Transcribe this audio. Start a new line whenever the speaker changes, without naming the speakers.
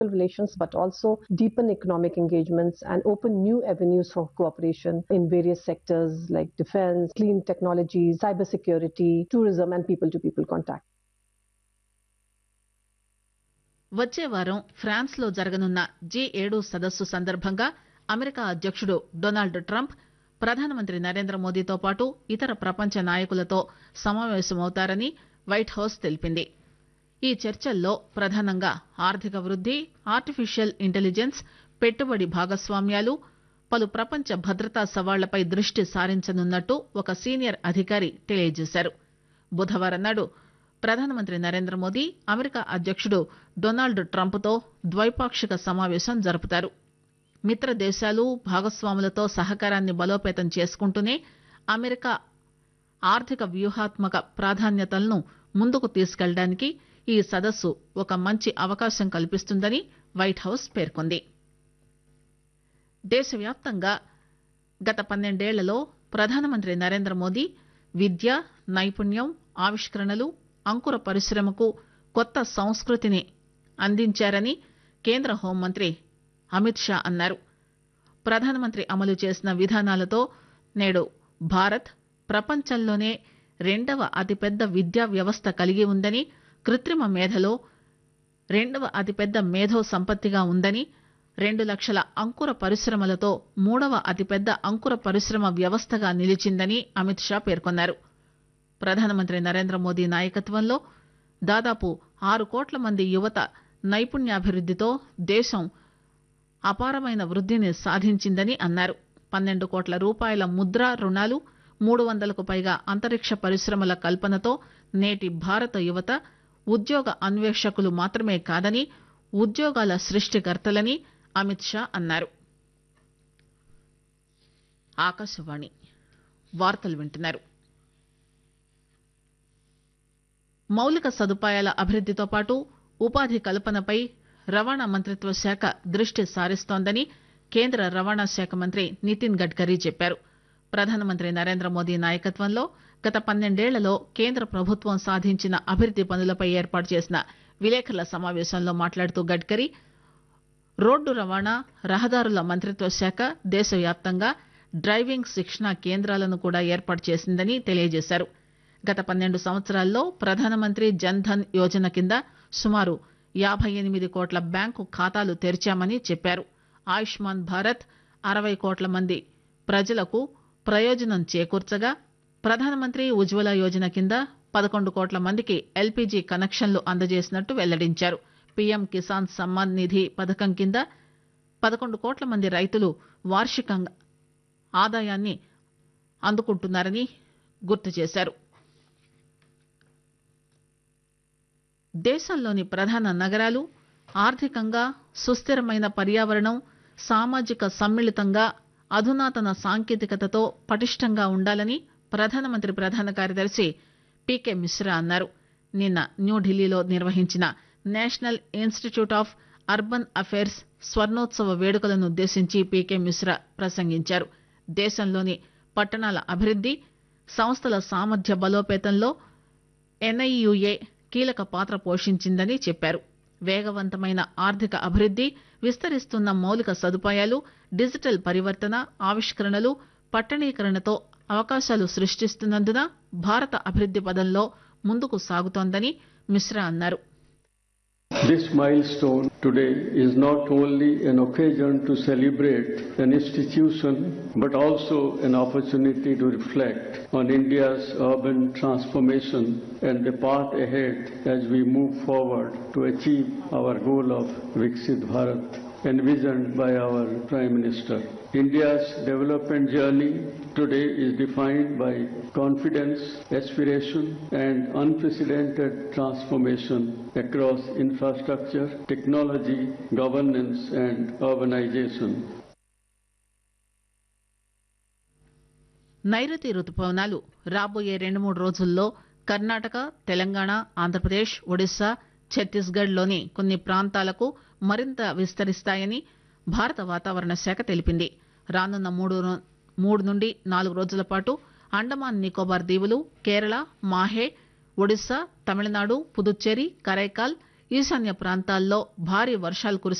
relations but also deepen economic engagements and open new avenues for cooperation in various sectors like defense, clean technologies, cybersecurity, tourism, and people to people contact.
వచ్చే వారం France లో జరగనున్న G ఏడు సదస్సు సందర్భంగా America అధ్యక్షుడు Donald Trump ప్రధానమంత్రి నరేంద్ర మోదీతో పాటు ఇతర ప్రపంచ నాయకులతో సమావేశమవుతారని వైట్ హౌస్ తెలిపింది ఈ చర్చల్లో ప్రధానంగా ఆర్థిక వృద్ది ఆర్టిఫిషియల్ ఇంటెలిజెన్స్ పెట్టుబడి భాగస్వామ్యాలు పలు ప్రపంచ భద్రతా సవాళ్లపై దృష్టి సారించనున్నట్టు ఒక సీనియర్ అధికారి తెలియజేశారు బుధవారం నాడు ప్రధానమంత్రి నరేంద్ర మోదీ అమెరికా అధ్యక్షుడు డొనాల్డ్ ట్రంప్తో ద్వైపాక్షిక సమావేశం జరుపుతారు మిత్ర దేశాలు భాగస్వాములతో సహకారాన్ని బలోపేతం చేసుకుంటూనే అమెరికా ఆర్థిక వ్యూహాత్మక ప్రాధాన్యతలను ముందుకు తీసుకెళ్లడానికి ఈ సదస్సు ఒక మంచి అవకాశం కల్పిస్తుందని వైట్ హౌస్ పేర్కొంది దేశవ్యాప్తంగా గత పన్నెండేళ్లలో ప్రధానమంత్రి నరేంద్ర మోదీ విద్య నైపుణ్యం ఆవిష్కరణలు అంకుర పరిశ్రమకు కొత్త సంస్కృతిని అందించారని కేంద్ర హోంమంత్రి అమిత్ షా అన్నారు ప్రధానమంత్రి అమలు చేసిన విధానాలతో నేడు భారత్ ప్రపంచంలోనే రెండవ అతిపెద్ద విద్యా వ్యవస్థ కలిగి ఉందని కృత్రిమ మేధలో రెండవ అతిపెద్ద మేధో సంపత్తిగా ఉందని రెండు లక్షల అంకుర పరిశ్రమలతో మూడవ అతిపెద్ద అంకుర పరిశ్రమ వ్యవస్థగా నిలిచిందని అమిత్ షా పేర్కొన్నారు ప్రధానమంత్రి నరేంద్ర మోదీ నాయకత్వంలో దాదాపు ఆరు కోట్ల మంది యువత నైపుణ్యాభివృద్దితో దేశం అపారమైన వృద్దిని సాధించిందని అన్నారు పన్నెండు కోట్ల రూపాయల ముద్రా రుణాలు మూడు వందలకు పైగా అంతరిక్ష పరిశ్రమల కల్పనతో నేటి భారత యువత ఉద్యోగ అన్వేషకులు మాత్రమే కాదని ఉద్యోగాల సృష్టికర్తలని అమిత్ షా అన్నారు ఆకాశవాణి వార్తలు వింటున్నారు మౌలిక సదుపాయాల అభివృద్దితో పాటు ఉపాధి కల్పనపై రవాణా మంత్రిత్వ శాఖ దృష్టి సారిస్తోందని కేంద్ర రవాణా శాఖ మంత్రి నితిన్ గడ్కరీ చెప్పారు ప్రధానమంత్రి నరేంద్ర మోదీ నాయకత్వంలో గత పన్నెండేళ్లలో కేంద్ర ప్రభుత్వం సాధించిన అభివృద్ది పనులపై ఏర్పాటు చేసిన విలేకరుల సమావేశంలో మాట్లాడుతూ గడ్కరీ రోడ్డు రవాణా రహదారుల మంత్రిత్వ శాఖ దేశవ్యాప్తంగా డ్రైవింగ్ శిక్షణా కేంద్రాలను కూడా ఏర్పాటు చేసిందని తెలియజేశారు గత పన్నెండు సంవత్సరాల్లో ప్రధానమంత్రి జన్ ధన్ యోజన కింద సుమారు యాబై ఎనిమిది కోట్ల బ్యాంకు ఖాతాలు తెరిచామని చెప్పారు ఆయుష్మాన్ భారత్ అరవై కోట్ల మంది ప్రజలకు ప్రయోజనం చేకూర్చగా ప్రధానమంత్రి ఉజ్వల యోజన కింద పదకొండు కోట్ల మందికి ఎల్పీజీ కనెక్షన్లు అందజేసినట్టు వెల్లడించారు పీఎం కిసాన్ సమ్మాన్ నిధి పథకం కింద పదకొండు కోట్ల మంది రైతులు వార్షికంగా ఆదాయాన్ని అందుకుంటున్నారని గుర్తు చేశారు దేశంలోని ప్రధాన నగరాలు ఆర్థికంగా సుస్థిరమైన పర్యావరణం సామాజిక సమ్మిళితంగా అధునాతన సాంకేతికతతో పటిష్టంగా ఉండాలని ప్రధానమంత్రి ప్రధాన కార్యదర్శి పీకే మిశ్రా అన్నారు నిన్న న్యూఢిల్లీలో నిర్వహించిన national institute of urban affairs స్వర్ణోత్సవ వేడుకలను ఉద్దేశించి పీకే మిశ్రా ప్రసంగించారు దేశంలోని పట్టణాల అభివృద్ది సంస్థల సామర్థ్య బలోపేతంలో ఎన్ఐయుఏ కీలక పాత్ర పోషించిందని చెప్పారు వేగవంతమైన ఆర్థిక అభివృద్ది విస్తరిస్తున్న మౌలిక సదుపాయాలు డిజిటల్ పరివర్తన ఆవిష్కరణలు పట్టణీకరణతో అవకాశాలు సృష్టిస్తున్నందున భారత అభివృద్ది పదంలో ముందుకు సాగుతోందని మిశ్రా అన్నారు
This milestone today is not only an occasion to celebrate an institution, but also an opportunity to reflect on India's urban transformation and the path ahead as we move forward to achieve our goal of Viksit Bharat envisioned by our Prime Minister. India's development journey today is defined by confidence, aspiration, and unprecedented transformation across infrastructure, technology, governance, and urbanization.
నైరుతి రుతుపవనాలు రాబోయే రెండు మూడు రోజుల్లో కర్ణాటక తెలంగాణ ఆంధ్రప్రదేశ్ ఒడిశా ఛత్తీస్గఢ్ లోని కొన్ని ప్రాంతాలకు మరింత విస్తరిస్తాయని భారత వాతావరణ శాఖ తెలిపింది రానున్న మూడు రో- మూడు నుండి నాలుగు రోజుల పాటు అండమాన్ నికోబార్ దీవులు కేరళ మాహే ఒడిశా తమిళనాడు పుదుచ్చేరి కరైకాల్ ఈశాన్య ప్రాంతాల్లో భారీ వర్షాలు కురిసే